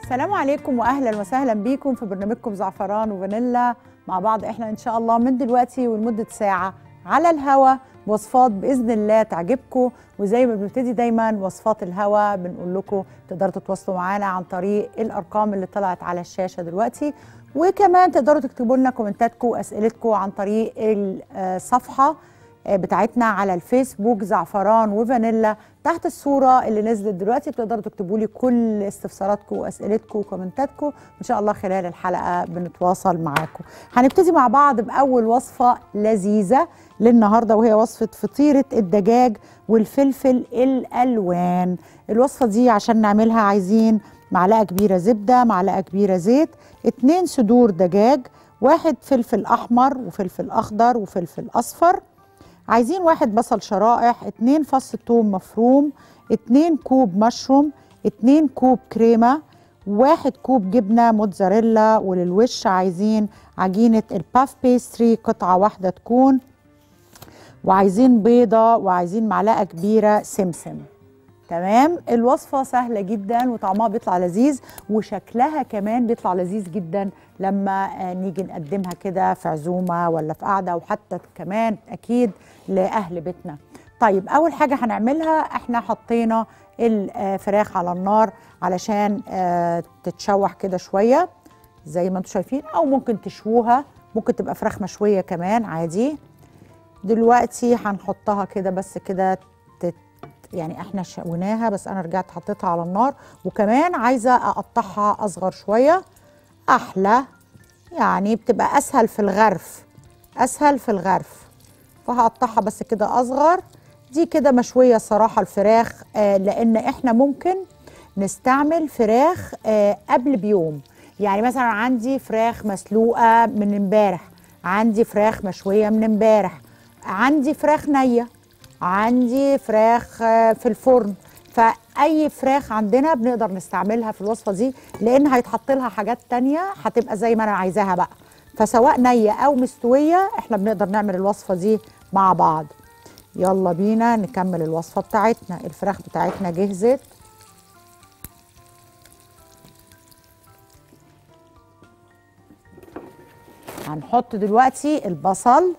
السلام عليكم واهلا وسهلا بيكم في برنامجكم زعفران وفانيلا مع بعض احنا ان شاء الله من دلوقتي ولمده ساعه على الهوا وصفات باذن الله تعجبكم وزي ما بنبتدي دايما وصفات الهوا بنقول لكم تقدروا تتواصلوا معانا عن طريق الارقام اللي طلعت على الشاشه دلوقتي وكمان تقدروا تكتبوا لنا كومنتاتكم واسئلتكم عن طريق الصفحه بتاعتنا على الفيسبوك زعفران وفانيلا تحت الصوره اللي نزلت دلوقتي بتقدروا تكتبوا لي كل استفساراتكم واسئلتكم وكومنتاتكم ان شاء الله خلال الحلقه بنتواصل معاكم هنبتدي مع بعض باول وصفه لذيذه للنهارده وهي وصفه فطيره الدجاج والفلفل الالوان الوصفه دي عشان نعملها عايزين معلقه كبيره زبده معلقه كبيره زيت اتنين صدور دجاج واحد فلفل احمر وفلفل اخضر وفلفل اصفر عايزين واحد بصل شرائح اتنين فص ثوم مفروم اتنين كوب مشروم اتنين كوب كريمة واحد كوب جبنة موتزاريلا وللوش عايزين عجينة الباف بيستري قطعة واحدة تكون وعايزين بيضة وعايزين معلقة كبيرة سمسم تمام الوصفة سهلة جدا وطعمها بيطلع لذيذ وشكلها كمان بيطلع لذيذ جدا لما نيجي نقدمها كده في عزومة ولا في قعدة وحتى كمان أكيد لأهل بيتنا طيب أول حاجة هنعملها احنا حطينا الفراخ على النار علشان تتشوح كده شوية زي ما انتم شايفين أو ممكن تشووها ممكن تبقى فراخ مشوية كمان عادي دلوقتي هنحطها كده بس كده يعني احنا شويناها بس انا رجعت حطيتها على النار وكمان عايزه اقطعها اصغر شويه احلى يعني بتبقى اسهل في الغرف اسهل في الغرف فهقطعها بس كده اصغر دي كده مشويه صراحه الفراخ آه لان احنا ممكن نستعمل فراخ آه قبل بيوم يعني مثلا عندي فراخ مسلوقه من امبارح عندي فراخ مشويه من امبارح عندي فراخ نيه عندي فراخ في الفرن فاي فراخ عندنا بنقدر نستعملها في الوصفه دي لان هيتحط لها حاجات تانية هتبقى زي ما انا عايزاها بقى فسواء نيه او مستويه احنا بنقدر نعمل الوصفه دي مع بعض يلا بينا نكمل الوصفه بتاعتنا الفراخ بتاعتنا جهزت هنحط دلوقتي البصل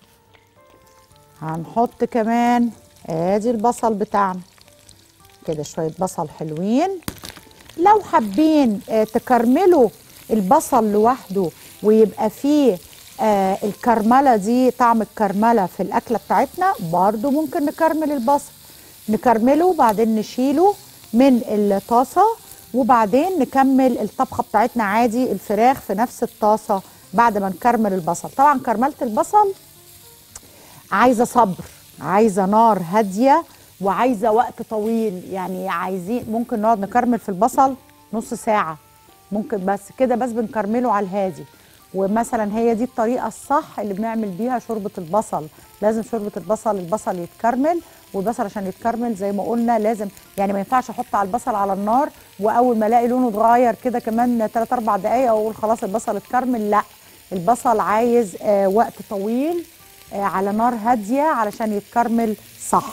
هنحط كمان ادي البصل بتاعنا كده شويه بصل حلوين لو حابين آه تكرملوا البصل لوحده ويبقى فيه آه الكرمله دي طعم الكرمله في الاكله بتاعتنا برضو ممكن نكرمل البصل نكرمله وبعدين نشيله من الطاسه وبعدين نكمل الطبخه بتاعتنا عادي الفراخ في نفس الطاسه بعد ما نكرمل البصل طبعا كرملت البصل عايزه صبر عايزه نار هاديه وعايزه وقت طويل يعني عايزين ممكن نقعد نكرمل في البصل نص ساعه ممكن بس كده بس بنكرمله على الهادي ومثلا هي دي الطريقه الصح اللي بنعمل بيها شوربه البصل لازم شوربه البصل البصل يتكرمل والبصل عشان يتكرمل زي ما قلنا لازم يعني ما ينفعش احط على البصل على النار واول ما الاقي لونه اتغير كده كمان 3 4 دقائق اقول خلاص البصل اتكرمل لا البصل عايز آه وقت طويل على نار هادية علشان يتكرمل صح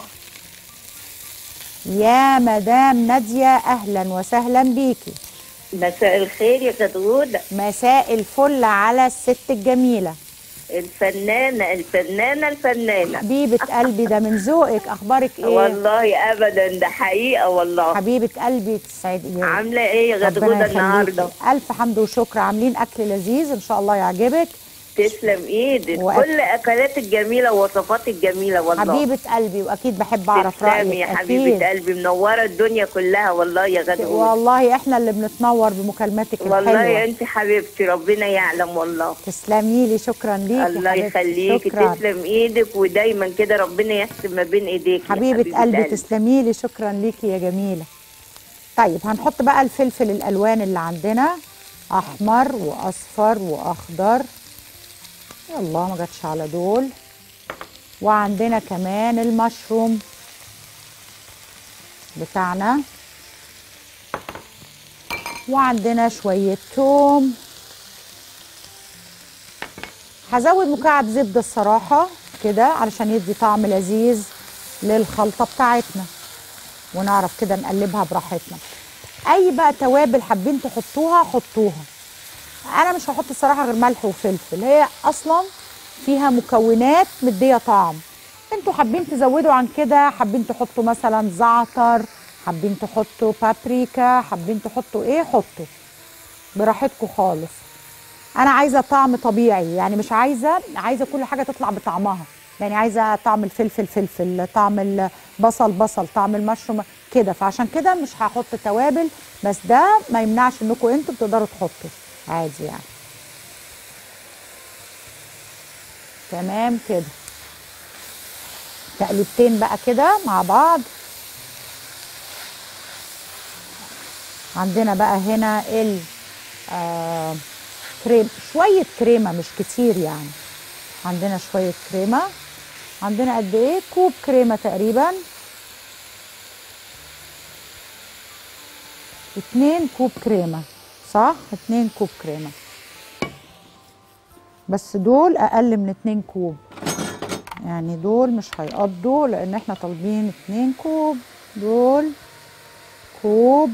يا مدام نادية أهلا وسهلا بيكي مساء الخير يا كدغودة مساء الفل على الست الجميلة الفنانة الفنانة الفنانة حبيبة قلبي ده من ذوقك أخبارك إيه؟ والله أبدا ده حقيقة والله حبيبة قلبي تسعد عاملة إيه يا غدغودة النهاردة؟ ألف حمد وشكر عاملين أكل لذيذ إن شاء الله يعجبك تسلم ايدك وأك... كل اكلات الجميله ووصفات الجميله والله حبيبه قلبي واكيد بحب اعرف رايك يا حبيبه قلبي منوره الدنيا كلها والله يا غدوه والله احنا اللي بنتنور بمكالماتك والله الحلوه والله يا انت حبيبتي ربنا يعلم والله تسلمي لي شكرا ليكي الله يخليكي تسلم ايدك ودايما كده ربنا يحسن ما بين ايديك حبيبه, حبيبة قلبي, قلبي تسلمي لي شكرا ليكي يا جميله طيب هنحط بقى الفلفل الالوان اللي عندنا احمر واصفر واخضر الله ما جاتش على دول وعندنا كمان المشروم بتاعنا وعندنا شوية توم هزود مكعب زبدة الصراحة كده علشان يدي طعم لذيذ للخلطة بتاعتنا ونعرف كده نقلبها براحتنا اي بقى توابل حابين تحطوها حطوها انا مش هحط الصراحه غير ملح وفلفل هي اصلا فيها مكونات مديه طعم انتوا حابين تزودوا عن كده حابين تحطوا مثلا زعتر حابين تحطوا بابريكا حابين تحطوا ايه حطوا براحتكم خالص انا عايزه طعم طبيعي يعني مش عايزه عايزه كل حاجه تطلع بطعمها يعني عايزه طعم الفلفل فلفل طعم البصل بصل طعم المشروم كده فعشان كده مش هحط توابل بس ده ما يمنعش انكم انتوا بتقدروا تحطوا عادي يعني تمام كده تقليبتين بقى كده مع بعض عندنا بقى هنا ال آه كريم شوية كريمة مش كتير يعني عندنا شوية كريمة عندنا قد ايه كوب كريمة تقريبا اتنين كوب كريمة صح اتنين كوب كريمة بس دول اقل من اتنين كوب يعني دول مش هيقضوا لان احنا طالبين اتنين كوب دول كوب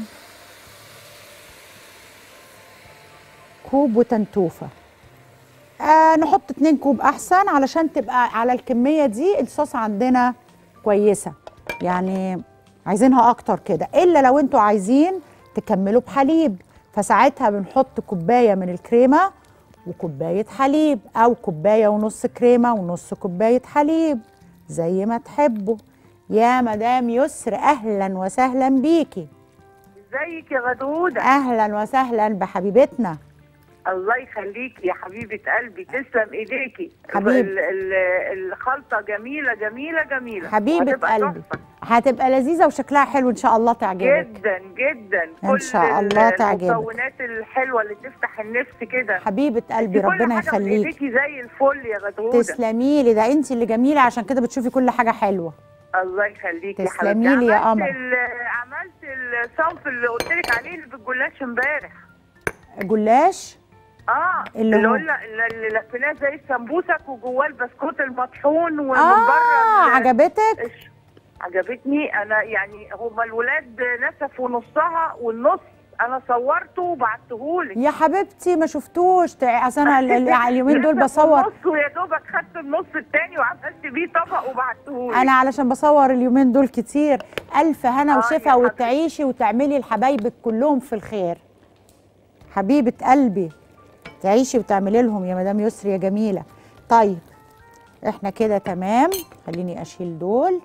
كوب وتنتوفه آه نحط اتنين كوب احسن علشان تبقى على الكميه دي الصوص عندنا كويسه يعني عايزينها اكتر كده الا لو انتوا عايزين تكملوا بحليب فساعتها بنحط كوبايه من الكريمه وكوبايه حليب او كوبايه ونص كريمه ونص كوبايه حليب زي ما تحبوا يا مدام يسر اهلا وسهلا بيكي ازيك يا غدودة اهلا وسهلا بحبيبتنا الله يخليكي يا حبيبة قلبي تسلم ايديكي حبيبي. ال- ال- الخلطة جميلة جميلة جميلة حبيبه وهتبقى قلبي تحفة. هتبقى لذيذه وشكلها حلو ان شاء الله تعجبك جدا جدا إن كل شاء الله ال- تعجبك. المكونات الحلوة اللي تفتح النفس كده حبيبه قلبي كل ربنا حاجة من يخليك ايديكي زي الفل يا غدودة تسلمي لي ده انت اللي جميله عشان كده بتشوفي كل حاجه حلوه الله يخليكي يا تسلمي حبيبتي لي يا عملت قمر. ال- عملت الصنف اللي قلت لك عليه اللي بالجلاش امبارح جلاش اه اللي اللي هو- قلنا اللي لفيناه زي السمبوسك وجواه البسكوت المطحون ومن اه بره ال- عجبتك إيش؟ عجبتني انا يعني هما الولاد نسفوا نصها والنص انا صورته وبعتهولك يا حبيبتي ما شفتوش تع- اصل انا ال- ال- اليومين دول بصور النص ويا دوبك خدت النص التاني وعملت بيه طبق وبعتهولك انا علشان بصور اليومين دول كتير الف هنا آه يا وشفا حبيبتي. وتعيشي وتعملي لحبايبك كلهم في الخير حبيبه قلبي تعيشي وتعملي لهم يا مدام يسري يا جميله طيب احنا كده تمام خليني اشيل دول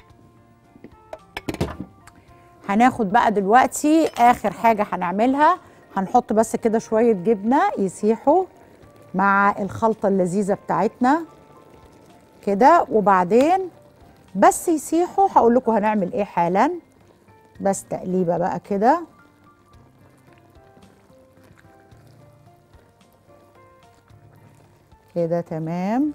هناخد بقى دلوقتي اخر حاجه هنعملها هنحط بس كده شويه جبنه يسيحوا مع الخلطه اللذيذه بتاعتنا كده وبعدين بس يسيحوا هقول لكم هنعمل ايه حالا بس تقليبه بقى كده كده تمام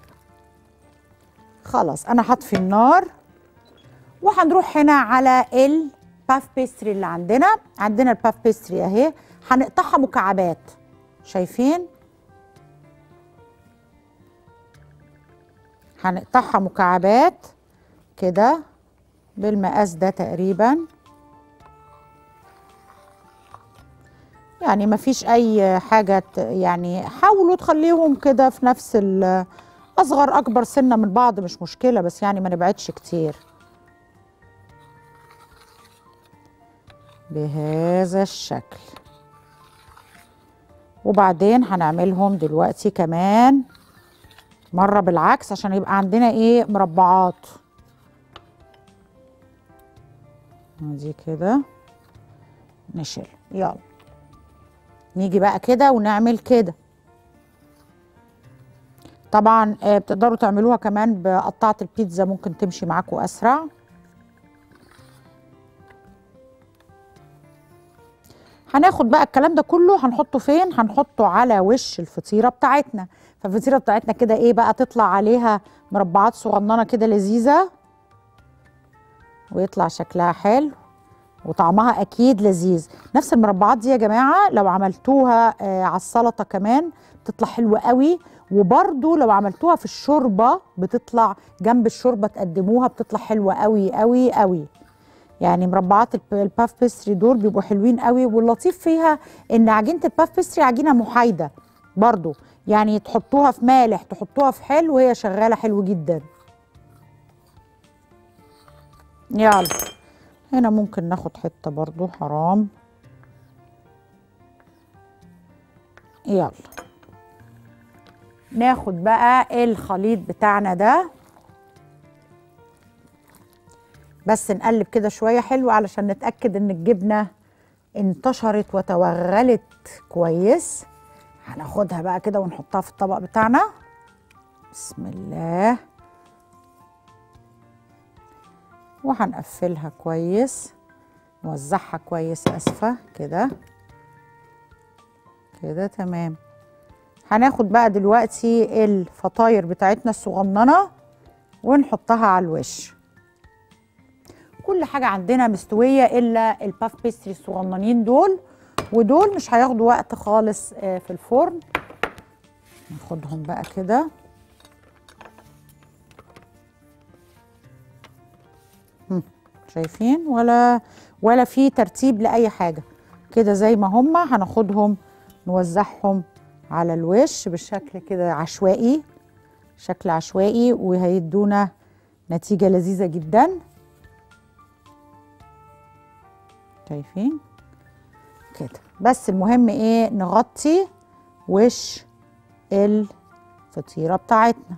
خلاص انا هطفي النار وهنروح هنا على الباف بيستري اللي عندنا عندنا الباف بيستري اهي هنقطعها مكعبات شايفين هنقطعها مكعبات كده بالمقاس ده تقريبا يعني ما فيش اي حاجه ت- يعني حاولوا تخليهم كده في نفس ال- اصغر اكبر سنه من بعض مش مشكله بس يعني ما نبعدش كتير بهذا الشكل وبعدين هنعملهم دلوقتي كمان مرة بالعكس عشان يبقى عندنا ايه مربعات دي كده نشيل يلا نيجي بقى كده ونعمل كده طبعا آه، بتقدروا تعملوها كمان بقطعة البيتزا ممكن تمشي معاكم اسرع هناخد بقى الكلام ده كله هنحطه فين هنحطه على وش الفطيره بتاعتنا فالفطيره بتاعتنا كده ايه بقى تطلع عليها مربعات صغننه كده لذيذه ويطلع شكلها حلو وطعمها اكيد لذيذ نفس المربعات دي يا جماعه لو عملتوها آه على السلطه كمان بتطلع حلوه قوي وبرده لو عملتوها في الشوربه بتطلع جنب الشوربه تقدموها بتطلع حلوه قوي قوي قوي يعني مربعات الب- الباف بيستري دول بيبقوا حلوين قوي واللطيف فيها ان عجينه الباف بيستري عجينه محايده برضو يعني تحطوها في مالح تحطوها في حلو وهي شغاله حلو جدا يلا هنا ممكن ناخد حته برضو حرام يلا ناخد بقى الخليط بتاعنا ده بس نقلب كده شويه حلو علشان نتاكد ان الجبنه انتشرت وتوغلت كويس هناخدها بقى كده ونحطها في الطبق بتاعنا بسم الله وهنقفلها كويس نوزعها كويس اسفه كده كده تمام هناخد بقى دلوقتي الفطاير بتاعتنا الصغننه ونحطها على الوش كل حاجه عندنا مستويه الا الباف بيستري الصغننين دول ودول مش هياخدوا وقت خالص آه، في الفرن ناخدهم بقى كده هم، شايفين ولا ولا في ترتيب لاي حاجه كده زي ما هم هناخدهم نوزعهم على الوش بالشكل كده عشوائي شكل عشوائي وهيدونا نتيجه لذيذه جدا شايفين كده بس المهم ايه نغطي وش الفطيره بتاعتنا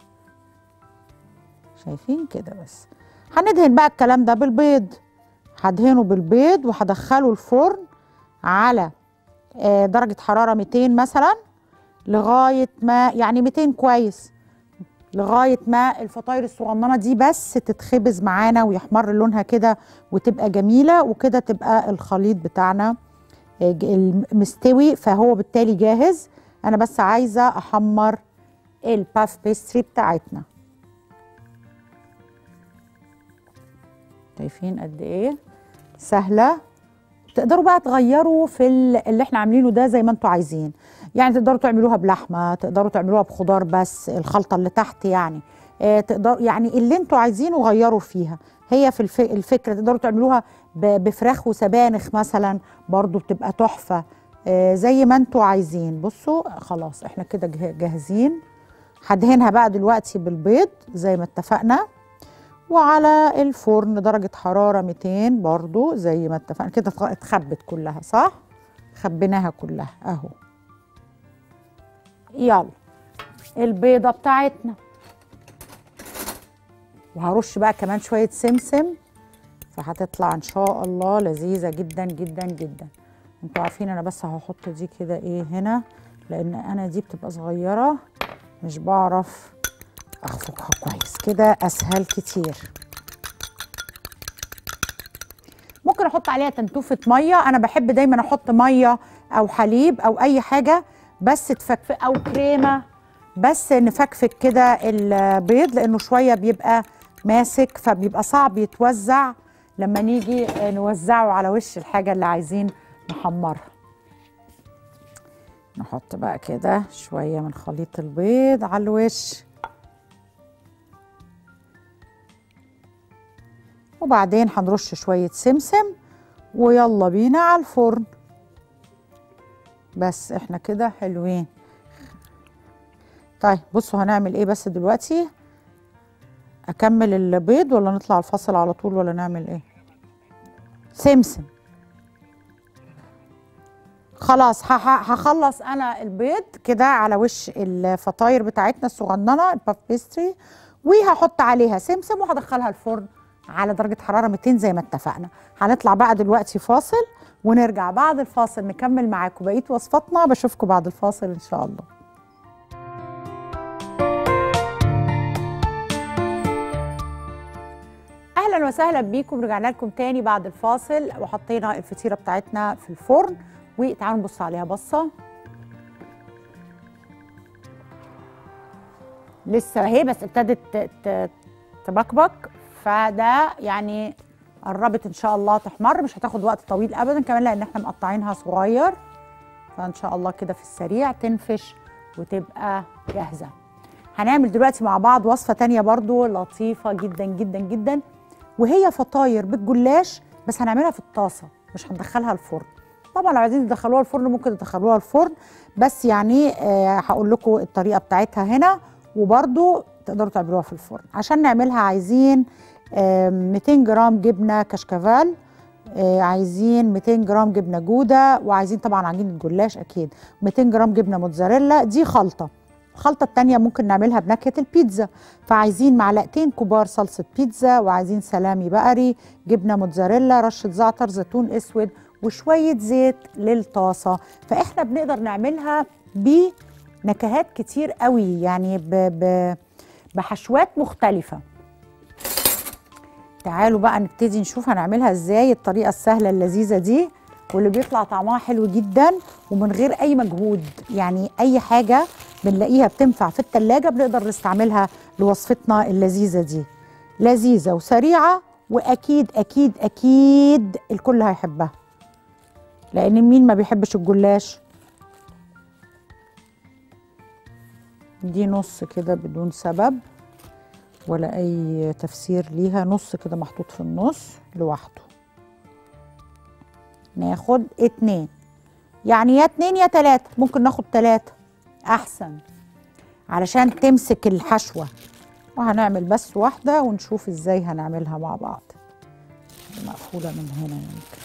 شايفين كده بس هندهن بقى الكلام ده بالبيض هدهنه بالبيض وهدخله الفرن على آه، درجه حراره 200 مثلا لغايه ما يعني 200 كويس لغايه ما الفطاير الصغننه دي بس تتخبز معانا ويحمر لونها كده وتبقى جميله وكده تبقى الخليط بتاعنا آه، ج- الم- مستوي فهو بالتالي جاهز انا بس عايزه احمر الباف بيستري بتاعتنا شايفين قد ايه سهله تقدروا بقى تغيروا في ال- اللي احنا عاملينه ده زي ما انتوا عايزين يعني تقدروا تعملوها بلحمه تقدروا تعملوها بخضار بس الخلطه اللي تحت يعني اه تقدروا يعني اللي انتوا عايزينه غيروا فيها هي في الف... الفكره تقدروا تعملوها ب... بفراخ وسبانخ مثلا برضو بتبقى تحفه اه زي ما انتوا عايزين بصوا خلاص احنا كده جه- جاهزين هدهنها بقى دلوقتي بالبيض زي ما اتفقنا وعلى الفرن درجة حرارة 200 برضو زي ما اتفقنا كده اتخ- اتخبت كلها صح؟ خبيناها كلها اهو يلا البيضة بتاعتنا وهرش بقى كمان شوية سمسم فهتطلع ان شاء الله لذيذة جدا جدا جدا انتوا عارفين انا بس هحط دي كده ايه هنا لان انا دي بتبقى صغيرة مش بعرف اخفقها كويس كده اسهل كتير ممكن احط عليها تنتوفه ميه انا بحب دايما احط ميه او حليب او اي حاجه بس تفكفك او كريمه بس نفكفك كده البيض لانه شويه بيبقى ماسك فبيبقى صعب يتوزع لما نيجي نوزعه على وش الحاجه اللي عايزين نحمرها نحط بقى كده شويه من خليط البيض على الوش وبعدين هنرش شوية سمسم ويلا بينا على الفرن بس احنا كده حلوين طيب بصوا هنعمل ايه بس دلوقتي اكمل البيض ولا نطلع الفصل على طول ولا نعمل ايه سمسم خلاص ه- ه- هخلص انا البيض كده على وش الفطاير بتاعتنا الصغننه الباف بيستري وهحط عليها سمسم وهدخلها الفرن على درجه حراره 200 زي ما اتفقنا هنطلع بقى دلوقتي فاصل ونرجع بعد الفاصل نكمل معاكم بقيه وصفاتنا بشوفكم بعد الفاصل ان شاء الله اهلا وسهلا بيكم رجعنا لكم تاني بعد الفاصل وحطينا الفطيره بتاعتنا في الفرن وتعالوا نبص عليها بصه لسه اهي بس ابتدت ت- ت- تبكبك فده يعني قربت ان شاء الله تحمر مش هتاخد وقت طويل ابدا كمان لان احنا مقطعينها صغير فان شاء الله كده في السريع تنفش وتبقى جاهزه هنعمل دلوقتي مع بعض وصفه تانية برضو لطيفه جدا جدا جدا وهي فطاير بالجلاش بس هنعملها في الطاسه مش هندخلها الفرن طبعا لو عايزين تدخلوها الفرن ممكن تدخلوها الفرن بس يعني آه هقول لكم الطريقه بتاعتها هنا وبرده تقدروا تعملوها في الفرن عشان نعملها عايزين آه 200 جرام جبنه كشكافال آه عايزين 200 جرام جبنه جوده وعايزين طبعا عجينه جلاش اكيد 200 جرام جبنه موتزاريلا دي خلطه الخلطه التانية ممكن نعملها بنكهه البيتزا فعايزين معلقتين كبار صلصه بيتزا وعايزين سلامي بقري جبنه موتزاريلا رشه زعتر زيتون اسود وشويه زيت للطاسه فاحنا بنقدر نعملها بنكهات كتير قوي يعني ب ب بحشوات مختلفه تعالوا بقى نبتدي نشوف هنعملها ازاي الطريقه السهله اللذيذه دي واللي بيطلع طعمها حلو جدا ومن غير اي مجهود يعني اي حاجه بنلاقيها بتنفع في التلاجة بنقدر نستعملها لوصفتنا اللذيذه دي لذيذه وسريعه واكيد اكيد اكيد الكل هيحبها لان مين ما بيحبش الجلاش دي نص كده بدون سبب ولا اي تفسير ليها نص كده محطوط في النص لوحده ناخد اتنين يعني يا اتنين يا تلاتة ممكن ناخد تلاتة احسن علشان تمسك الحشوة وهنعمل بس واحدة ونشوف ازاي هنعملها مع بعض مقفولة من هنا يمكن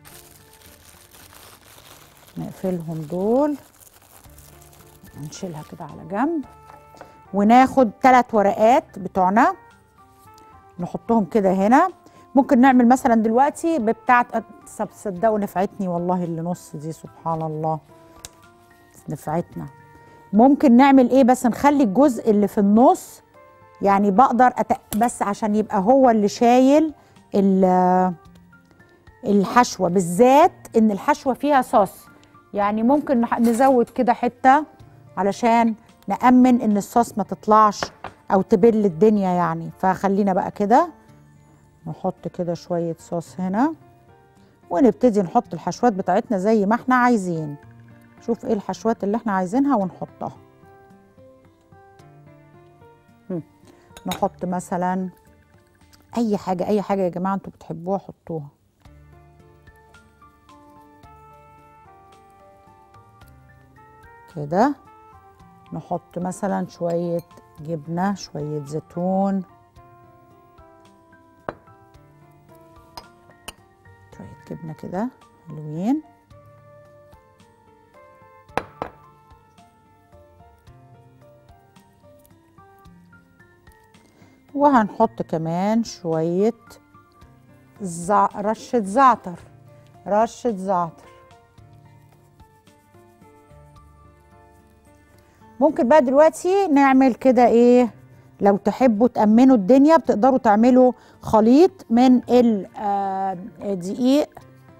نقفلهم دول نشيلها كده على جنب وناخد ثلاث ورقات بتوعنا نحطهم كده هنا ممكن نعمل مثلا دلوقتي ببتاعة صدقوا نفعتني والله اللي نص دي سبحان الله نفعتنا ممكن نعمل ايه بس نخلي الجزء اللي في النص يعني بقدر أت... بس عشان يبقى هو اللي شايل الحشوة بالذات ان الحشوة فيها صوص يعني ممكن نزود كده حتة علشان نأمن ان الصوص ما تطلعش او تبل الدنيا يعني فخلينا بقى كده نحط كده شوية صوص هنا ونبتدي نحط الحشوات بتاعتنا زي ما احنا عايزين شوف ايه الحشوات اللي احنا عايزينها ونحطها نحط مثلا اي حاجة اي حاجة يا جماعة انتوا بتحبوها حطوها كده نحط مثلا شوية جبنة شوية زيتون شوية جبنة كده حلوين وهنحط كمان شوية زع... رشة زعتر رشة زعتر ممكن بقى دلوقتي نعمل كده ايه لو تحبوا تأمنوا الدنيا بتقدروا تعملوا خليط من الدقيق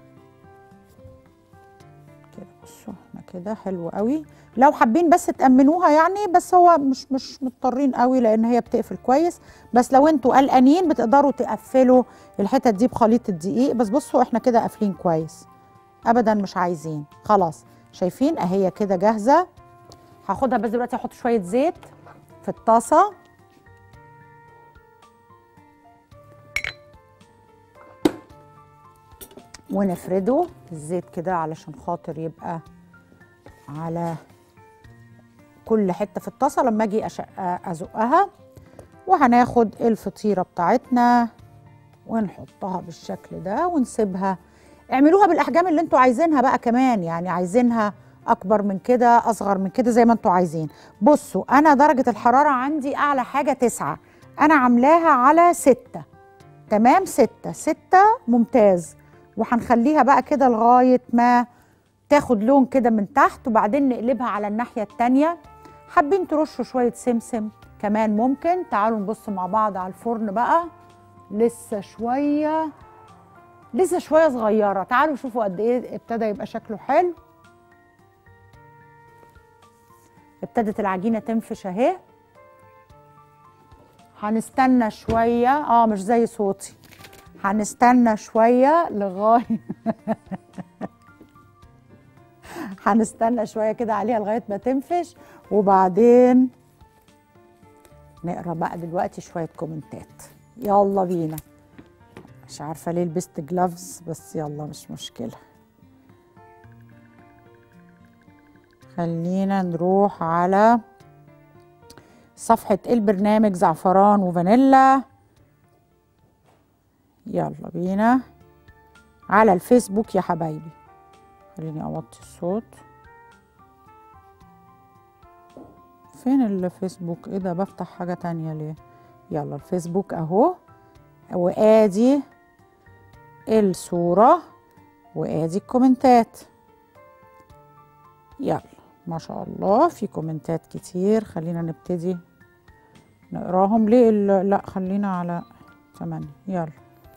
كده بصوا احنا كده حلو قوي لو حابين بس تأمنوها يعني بس هو مش مش مضطرين قوي لان هي بتقفل كويس بس لو انتوا قلقانين بتقدروا تقفلوا الحتت دي بخليط الدقيق بس بصوا احنا كده قافلين كويس ابدا مش عايزين خلاص شايفين اهي كده جاهزه هاخدها بس دلوقتي احط شويه زيت في الطاسه ونفرده الزيت كده علشان خاطر يبقى على كل حته في الطاسه لما اجي ازقها وهناخد الفطيره بتاعتنا ونحطها بالشكل ده ونسيبها اعملوها بالاحجام اللي انتوا عايزينها بقى كمان يعني عايزينها اكبر من كده اصغر من كده زي ما انتوا عايزين بصوا انا درجه الحراره عندي اعلى حاجه تسعة انا عاملاها على ستة تمام ستة ستة ممتاز وهنخليها بقى كده لغايه ما تاخد لون كده من تحت وبعدين نقلبها على الناحيه التانيه حابين ترشوا شويه سمسم كمان ممكن تعالوا نبص مع بعض على الفرن بقى لسه شويه لسه شويه صغيره تعالوا شوفوا قد ايه ابتدى يبقى شكله حلو ابتدت العجينه تنفش اهي هنستنى شويه اه مش زي صوتي هنستنى شويه لغايه هنستنى شويه كده عليها لغايه ما تنفش وبعدين نقرا بقى دلوقتي شويه كومنتات يلا بينا مش عارفه ليه لبست جلافز بس يلا مش مشكله خلينا نروح على صفحة البرنامج زعفران وفانيلا يلا بينا على الفيسبوك يا حبايبي خليني اوطي الصوت فين الفيسبوك ايه ده بفتح حاجة تانية ليه يلا الفيسبوك اهو وادي الصورة وادي الكومنتات يلا ما شاء الله في كومنتات كتير خلينا نبتدي نقراهم ليه ال- لا خلينا على ثمانية يلا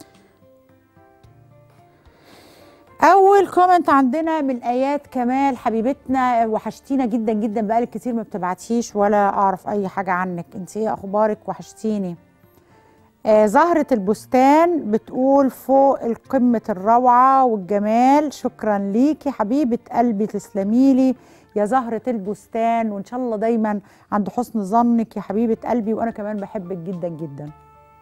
أول كومنت عندنا من آيات كمال حبيبتنا وحشتينا جدا جدا بقالك كتير ما بتبعتيش ولا أعرف أي حاجة عنك أنت إيه أخبارك وحشتيني آه زهرة البستان بتقول فوق القمة الروعة والجمال شكرا ليكي حبيبة قلبي تسلميلي يا زهرة البستان وإن شاء الله دايما عند حسن ظنك يا حبيبة قلبي وأنا كمان بحبك جدا جدا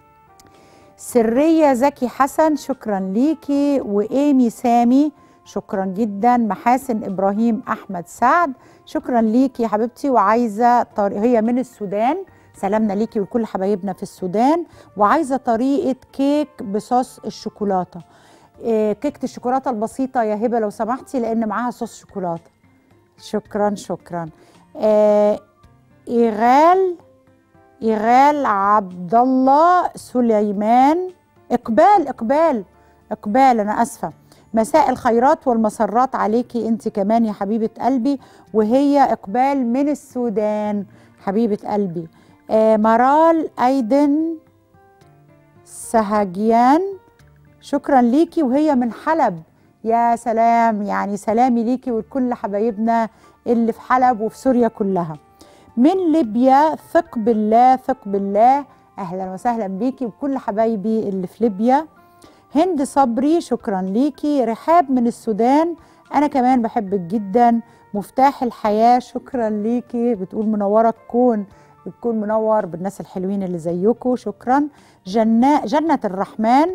سرية زكي حسن شكرا ليكي وإيمي سامي شكرا جدا محاسن إبراهيم أحمد سعد شكرا ليكي يا حبيبتي وعايزة طريق هي من السودان سلامنا ليكي ولكل حبايبنا في السودان وعايزة طريقة كيك بصوص الشوكولاتة إيه كيكة الشوكولاتة البسيطة يا هبة لو سمحتي لأن معاها صوص شوكولاتة شكرا شكرا آه إيغال إيغال عبد الله سليمان إقبال إقبال إقبال أنا أسفة مساء الخيرات والمسرات عليكي أنت كمان يا حبيبة قلبي وهي إقبال من السودان حبيبة قلبي آه مرال أيدن سهاجيان شكرا ليكي وهي من حلب يا سلام يعني سلامي ليكي ولكل حبايبنا اللي في حلب وفي سوريا كلها من ليبيا ثق بالله ثق بالله اهلا وسهلا بيكي وكل حبايبي اللي في ليبيا هند صبري شكرا ليكي رحاب من السودان انا كمان بحبك جدا مفتاح الحياه شكرا ليكي بتقول منوره الكون الكون منور بالناس الحلوين اللي زيكم شكرا جنة جنة الرحمن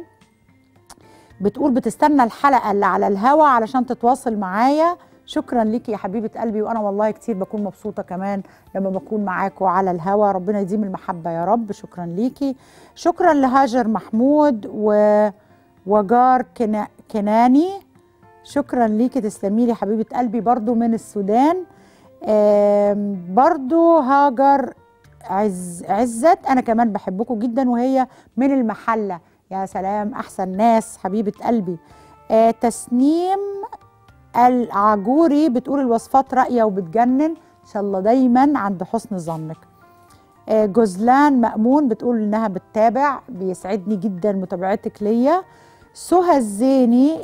بتقول بتستنى الحلقه اللي على الهوا علشان تتواصل معايا شكرا ليكي يا حبيبه قلبي وانا والله كتير بكون مبسوطه كمان لما بكون معاكم على الهوا ربنا يديم المحبه يا رب شكرا ليكي شكرا لهاجر محمود و وجار كنا كناني شكرا ليكي تسلمي لي حبيبه قلبي برضو من السودان آم، برضو هاجر عز عزت انا كمان بحبكم جدا وهي من المحله يا سلام احسن ناس حبيبه قلبي آه تسنيم العجوري بتقول الوصفات راقيه وبتجنن ان شاء الله دايما عند حسن ظنك آه جزلان مأمون بتقول انها بتتابع بيسعدني جدا متابعتك ليا سهى الزيني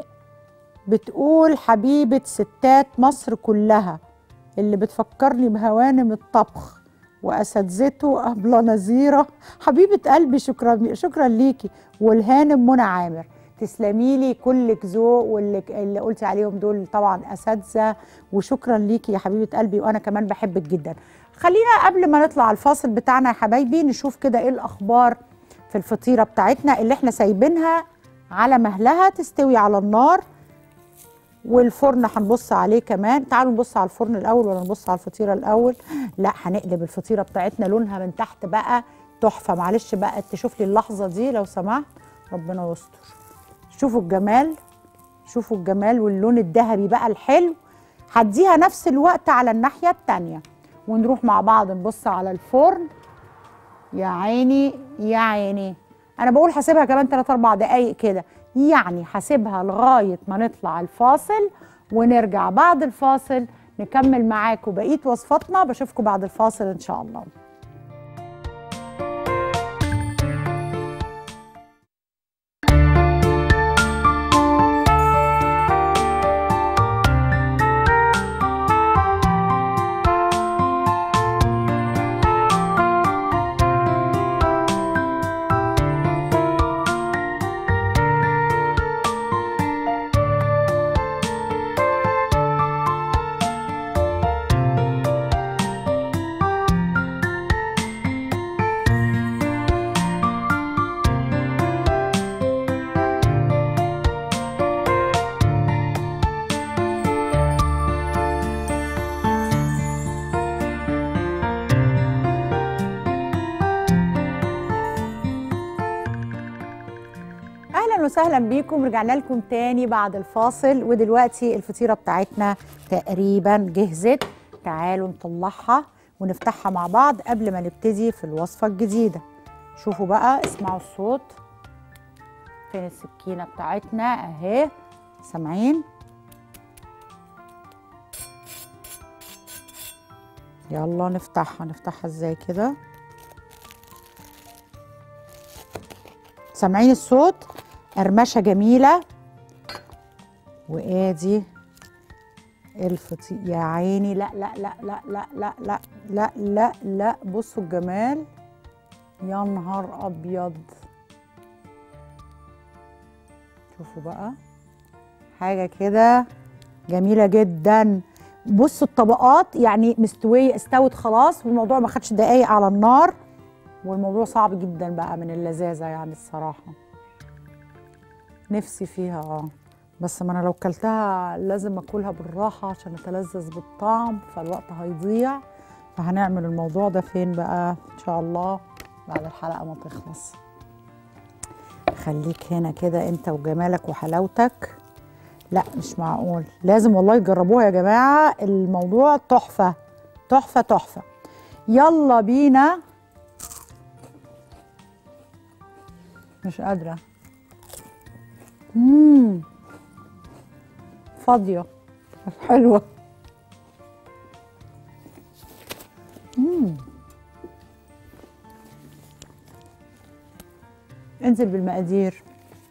بتقول حبيبه ستات مصر كلها اللي بتفكرني بهوانم الطبخ واساتذته ابله نزيره حبيبه قلبي شكرا شكرا ليكي والهانم منى عامر تسلمي لي كلك ذوق واللي اللي قلتي عليهم دول طبعا اساتذه وشكرا ليكي يا حبيبه قلبي وانا كمان بحبك جدا خلينا قبل ما نطلع الفاصل بتاعنا يا حبايبي نشوف كده ايه الاخبار في الفطيره بتاعتنا اللي احنا سايبينها على مهلها تستوي على النار والفرن هنبص عليه كمان تعالوا نبص على الفرن الاول ولا نبص على الفطيره الاول لا هنقلب الفطيره بتاعتنا لونها من تحت بقى تحفه معلش بقى تشوف لي اللحظه دي لو سمحت ربنا يستر شوفوا الجمال شوفوا الجمال واللون الذهبي بقى الحلو هديها نفس الوقت على الناحيه التانيه ونروح مع بعض نبص على الفرن يا عيني يا عيني انا بقول هسيبها كمان 3 4 دقايق كده يعني هسيبها لغايه ما نطلع الفاصل ونرجع بعد الفاصل نكمل معاكم بقيه وصفاتنا بشوفكم بعد الفاصل ان شاء الله اهلا وسهلا بيكم رجعنا لكم تاني بعد الفاصل ودلوقتي الفطيره بتاعتنا تقريبا جهزت تعالوا نطلعها ونفتحها مع بعض قبل ما نبتدي في الوصفه الجديده شوفوا بقى اسمعوا الصوت فين السكينه بتاعتنا اهي سامعين يلا نفتحها نفتحها ازاي كده سامعين الصوت قرمشه جميله وادي الفطير يا عيني لا لا لا لا لا لا لا لا لا لا بصوا الجمال يا نهار ابيض شوفوا بقى حاجه كده جميله جدا بصوا الطبقات يعني مستويه استوت خلاص والموضوع ما خدش دقايق على النار والموضوع صعب جدا بقى من اللذاذه يعني الصراحه نفسي فيها اه بس ما انا لو كلتها لازم اكلها بالراحه عشان اتلذذ بالطعم فالوقت هيضيع فهنعمل الموضوع ده فين بقى ان شاء الله بعد الحلقه ما تخلص خليك هنا كده انت وجمالك وحلاوتك لا مش معقول لازم والله تجربوها يا جماعه الموضوع تحفه تحفه تحفه يلا بينا مش قادره امم فاضيه حلوه امم انزل بالمقادير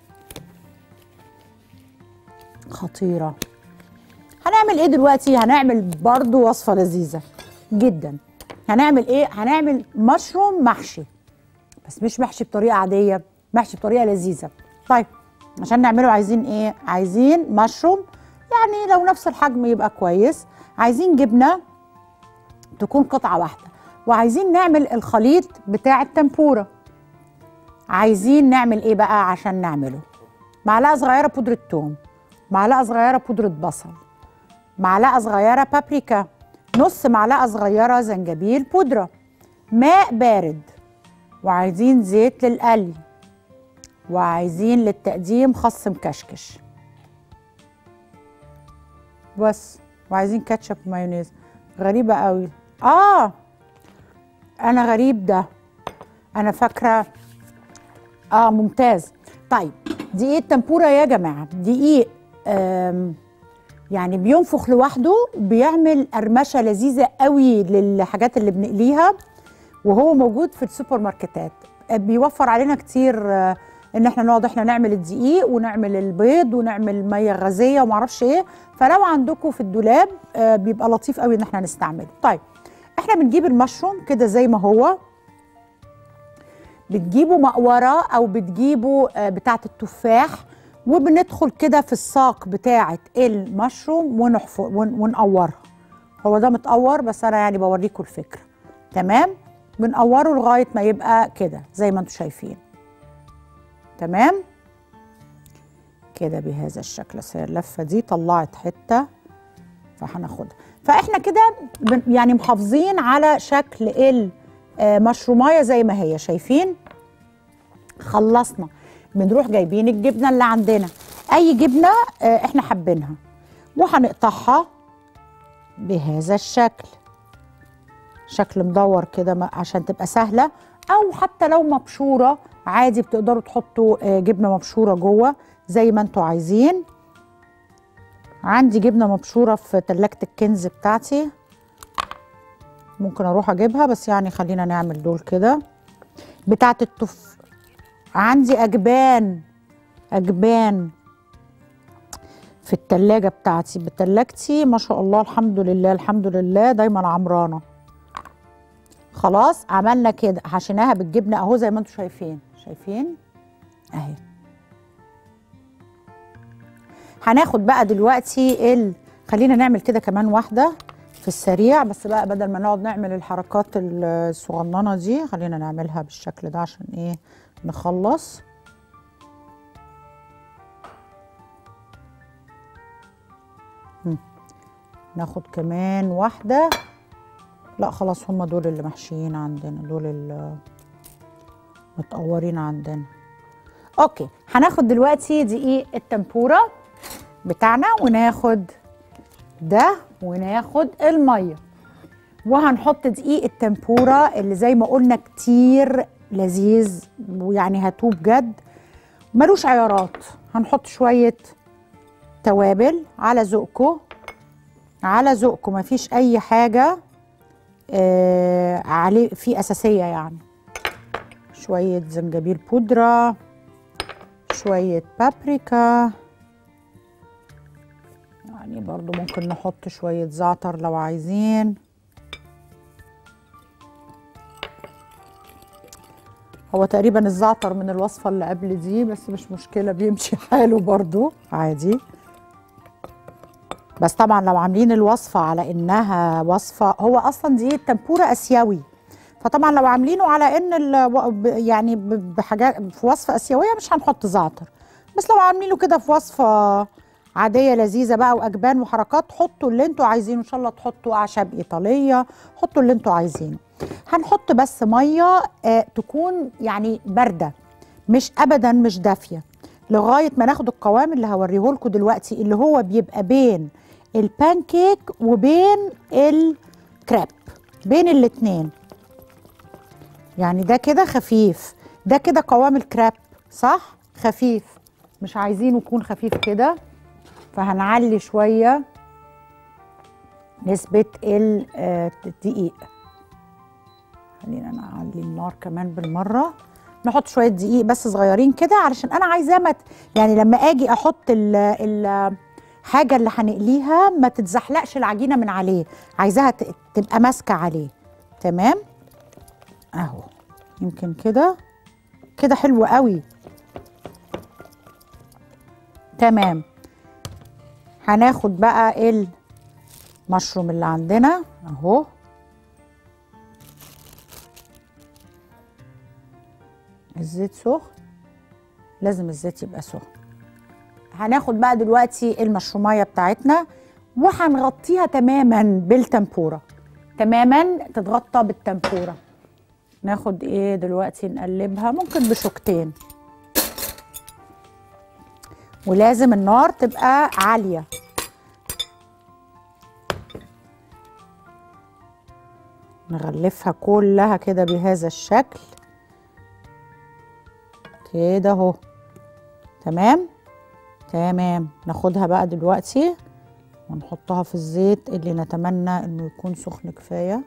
خطيره هنعمل ايه دلوقتي هنعمل برضو وصفه لذيذه جدا هنعمل ايه هنعمل مشروم محشي بس مش محشي بطريقه عاديه محشي بطريقه لذيذه طيب عشان نعمله عايزين ايه عايزين مشروم يعني لو نفس الحجم يبقى كويس عايزين جبنه تكون قطعه واحده وعايزين نعمل الخليط بتاع التمبوره عايزين نعمل ايه بقى عشان نعمله معلقه صغيره بودره ثوم معلقه صغيره بودره بصل معلقه صغيره بابريكا نص معلقه صغيره زنجبيل بودره ماء بارد وعايزين زيت للقلي وعايزين للتقديم خس مكشكش بس وعايزين كاتشب ومايونيز غريبة قوي اه انا غريب ده انا فاكرة اه ممتاز طيب دقيق التمبورة يا جماعة دقيق آم يعني بينفخ لوحده بيعمل قرمشة لذيذة قوي للحاجات اللي بنقليها وهو موجود في السوبر ماركتات بيوفر علينا كتير آه ان احنا نقعد احنا نعمل الدقيق ونعمل البيض ونعمل ميه غازيه ومعرفش ايه فلو عندكم في الدولاب آه بيبقى لطيف قوي ان احنا نستعمله طيب احنا بنجيب المشروم كده زي ما هو بتجيبوا مقوره او بتجيبوا آه بتاعه التفاح وبندخل كده في الساق بتاعه المشروم ونحفر ون ونقورها هو ده متقور بس انا يعني بوريكم الفكره تمام بنقوره لغايه ما يبقى كده زي ما انتم شايفين تمام كده بهذا الشكل هي اللفه دي طلعت حته فهناخدها فاحنا كده يعني محافظين على شكل المشرومايه زي ما هي شايفين خلصنا بنروح جايبين الجبنه اللي عندنا اي جبنه احنا حابينها وهنقطعها بهذا الشكل شكل مدور كده عشان تبقى سهله او حتى لو مبشوره عادي بتقدروا تحطوا جبنه مبشوره جوه زي ما انتوا عايزين عندي جبنه مبشوره في تلاجة الكنز بتاعتي ممكن اروح اجيبها بس يعني خلينا نعمل دول كده بتاعه التف عندي اجبان اجبان في التلاجة بتاعتي بتلاجتي ما شاء الله الحمد لله الحمد لله دايما عمرانه خلاص عملنا كده حشيناها بالجبنه اهو زي ما انتم شايفين شايفين اهي هناخد بقى دلوقتي ال... خلينا نعمل كده كمان واحده في السريع بس بقى بدل ما نقعد نعمل الحركات الصغننه دي خلينا نعملها بالشكل ده عشان ايه نخلص ناخد كمان واحده لا خلاص هم دول اللي محشيين عندنا دول اللي متقورين عندنا اوكي هناخد دلوقتي دقيق التمبورة بتاعنا وناخد ده وناخد الميه وهنحط دقيق التمبورة اللي زي ما قلنا كتير لذيذ ويعني هاتوه بجد ملوش عيارات هنحط شوية توابل على ذوقكم على ذوقكم مفيش أي حاجة آه عليه في أساسية يعني شوية زنجبيل بودرة شوية بابريكا يعني برضو ممكن نحط شوية زعتر لو عايزين هو تقريبا الزعتر من الوصفة اللي قبل دي بس مش مشكلة بيمشي حاله برضو عادي بس طبعا لو عاملين الوصفة على انها وصفة هو اصلا دي التمبورة اسيوي فطبعا لو عاملينه على ان ال- يعني ب- بحاجات في وصفة اسيوية مش هنحط زعتر بس لو عاملينه كده في وصفة عادية لذيذة بقى واجبان وحركات حطوا اللي انتوا عايزينه ان شاء الله تحطوا اعشاب ايطالية حطوا اللي انتوا عايزينه هنحط بس ميه آه تكون يعني بارده مش ابدا مش دافيه لغايه ما ناخد القوام اللي هوريه لكم دلوقتي اللي هو بيبقى بين البانكيك وبين الكريب بين الاتنين يعني ده كده خفيف ده كده قوام الكريب صح خفيف مش عايزينه يكون خفيف كده فهنعلي شويه نسبه ال- آه، الدقيق خلينا نعلي النار كمان بالمره نحط شويه دقيق بس صغيرين كده علشان انا عايزاه مت يعني لما اجي احط ال ال حاجه اللي هنقليها ما تتزحلقش العجينه من عليه عايزاها ت- تبقى ماسكه عليه تمام اهو يمكن كده كده حلو قوي تمام هناخد بقى المشروم اللي عندنا اهو الزيت سخن لازم الزيت يبقى سخن هناخد بقى دلوقتي المشرومية بتاعتنا وهنغطيها تماما بالتمبورة تماما تتغطى بالتمبورة ناخد ايه دلوقتي نقلبها ممكن بشوكتين ولازم النار تبقى عالية نغلفها كلها كده بهذا الشكل كده اهو تمام تمام ناخدها بقى دلوقتي ونحطها في الزيت اللي نتمنى انه يكون سخن كفايه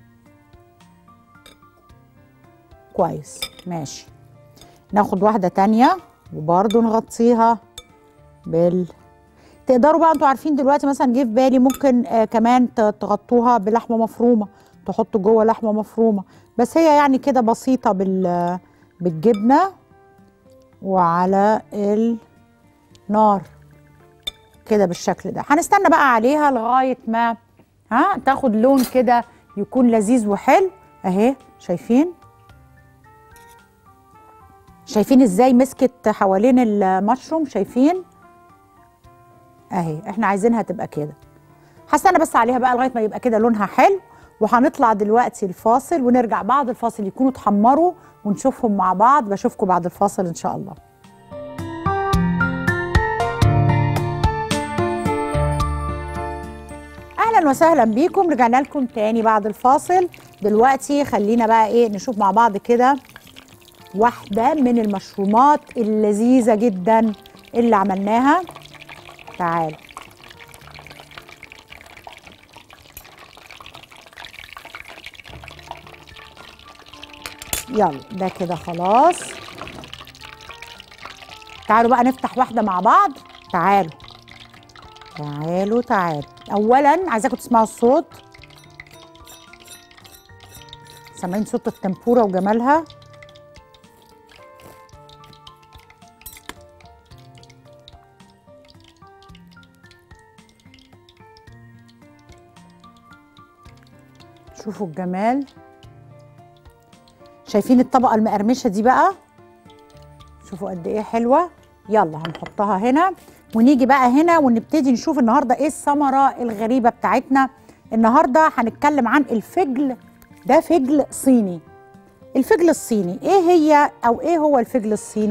كويس ماشي ناخد واحده تانية وبرضو نغطيها بال تقدروا بقى انتوا عارفين دلوقتي مثلا جه في بالي ممكن آه كمان ت- تغطوها بلحمه مفرومه تحطوا جوه لحمه مفرومه بس هي يعني كده بسيطه بال بالجبنه وعلى النار كده بالشكل ده هنستنى بقى عليها لغايه ما ها تاخد لون كده يكون لذيذ وحلو اهي شايفين شايفين ازاي مسكت حوالين المشروم شايفين اهي احنا عايزينها تبقى كده هستنى بس عليها بقى لغايه ما يبقى كده لونها حلو وهنطلع دلوقتي الفاصل ونرجع بعد الفاصل يكونوا اتحمروا ونشوفهم مع بعض بشوفكم بعد الفاصل ان شاء الله اهلا وسهلا بيكم رجعنا لكم تاني بعد الفاصل دلوقتي خلينا بقى ايه نشوف مع بعض كده واحدة من المشرومات اللذيذة جدا اللي عملناها تعال يلا ده كده خلاص تعالوا بقى نفتح واحدة مع بعض تعالوا تعالوا تعالوا أولا عايزاكم تسمعوا الصوت سامعين صوت التنبورة وجمالها شوفوا الجمال شايفين الطبقة المقرمشة دي بقى شوفوا قد ايه حلوة يلا هنحطها هنا ونيجي بقى هنا ونبتدي نشوف النهاردة ايه الثمرة الغريبة بتاعتنا النهاردة هنتكلم عن الفجل ده فجل صيني الفجل الصيني ايه هي او ايه هو الفجل الصيني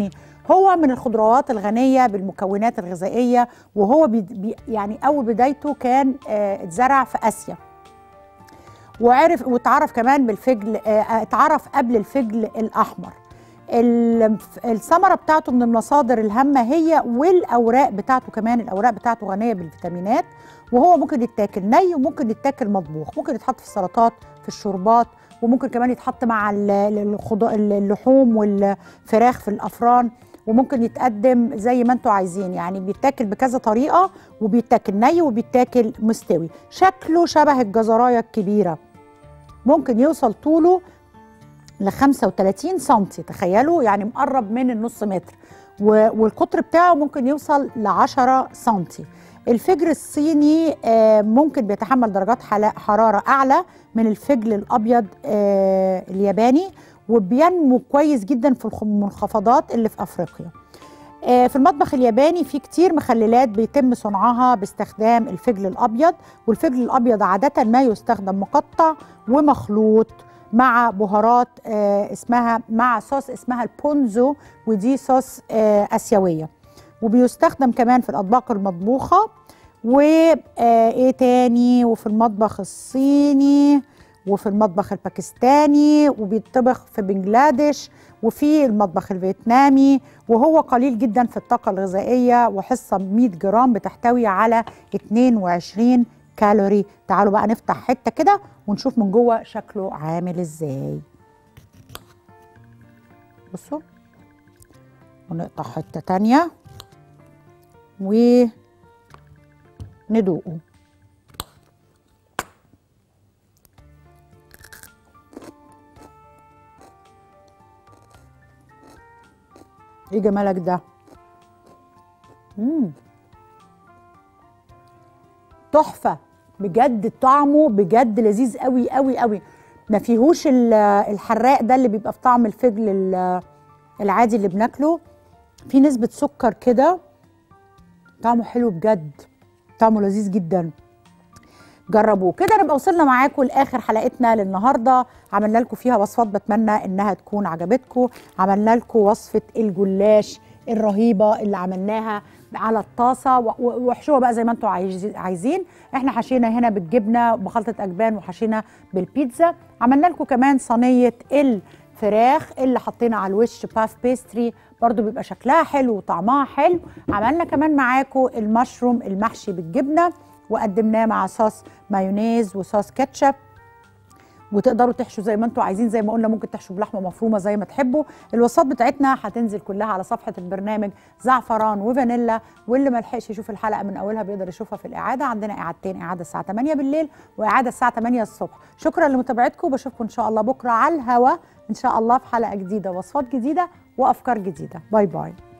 هو من الخضروات الغنيه بالمكونات الغذائيه وهو بي بي يعني اول بدايته كان آه، اتزرع في اسيا وعرف واتعرف كمان بالفجل آه، اتعرف قبل الفجل الاحمر ال- الثمره بتاعته من المصادر الهامه هي والاوراق بتاعته كمان الاوراق بتاعته غنيه بالفيتامينات وهو ممكن يتاكل ني وممكن يتاكل مطبوخ ممكن يتحط في السلطات في الشوربات وممكن كمان يتحط مع ال- ال- الخض- اللحوم والفراخ في الافران وممكن يتقدم زي ما انتوا عايزين يعني بيتاكل بكذا طريقه وبيتاكل ني وبيتاكل مستوي شكله شبه الجزرايه الكبيره ممكن يوصل طوله ل 35 سم تخيلوا يعني مقرب من النص متر و- والقطر بتاعه ممكن يوصل ل 10 سم الفجر الصيني آه، ممكن بيتحمل درجات حلا- حرارة أعلى من الفجل الأبيض آه، الياباني وبينمو كويس جدا في الخ- المنخفضات اللي في أفريقيا آه، في المطبخ الياباني في كتير مخللات بيتم صنعها باستخدام الفجل الأبيض والفجل الأبيض عادة ما يستخدم مقطع ومخلوط مع بهارات آه، اسمها مع صوص اسمها البونزو ودي صوص آه، آسيوية وبيستخدم كمان في الأطباق المطبوخة وإيه تاني وفي المطبخ الصيني وفي المطبخ الباكستاني وبيطبخ في بنجلاديش وفي المطبخ الفيتنامي وهو قليل جدا في الطاقة الغذائية وحصة 100 جرام بتحتوي على 22 كالوري تعالوا بقى نفتح حتة كده ونشوف من جوه شكله عامل ازاي بصوا ونقطع حتة تانية وندوقه ايه جمالك ده مم. تحفه بجد طعمه بجد لذيذ قوي قوي قوي ما فيهوش ال- الحراق ده اللي بيبقى في طعم الفجل ال- العادي اللي بناكله في نسبه سكر كده طعمه حلو بجد طعمه لذيذ جدا جربوه كده نبقى وصلنا معاكم لاخر حلقتنا للنهارده عملنا لكم فيها وصفات بتمنى انها تكون عجبتكم عملنا لكم وصفه الجلاش الرهيبه اللي عملناها على الطاسه و- و- واحشوها بقى زي ما انتم عايز- عايزين احنا حشينا هنا بالجبنه بخلطه اجبان وحشينا بالبيتزا عملنا لكم كمان صينيه الفراخ اللي حطينا على الوش باف بيستري برضو بيبقى شكلها حلو وطعمها حلو عملنا كمان معاكم المشروم المحشي بالجبنه وقدمناه مع صوص مايونيز وصوص كاتشب وتقدروا تحشوا زي ما انتم عايزين زي ما قلنا ممكن تحشوا بلحمه مفرومه زي ما تحبوا الوصفات بتاعتنا هتنزل كلها على صفحه البرنامج زعفران وفانيلا واللي ما لحقش يشوف الحلقه من اولها بيقدر يشوفها في الاعاده عندنا اعادتين اعاده الساعه 8 بالليل واعاده الساعه 8 الصبح شكرا لمتابعتكم وبشوفكم ان شاء الله بكره على الهوا ان شاء الله في حلقه جديده وصفات جديده وافكار جديده باي باي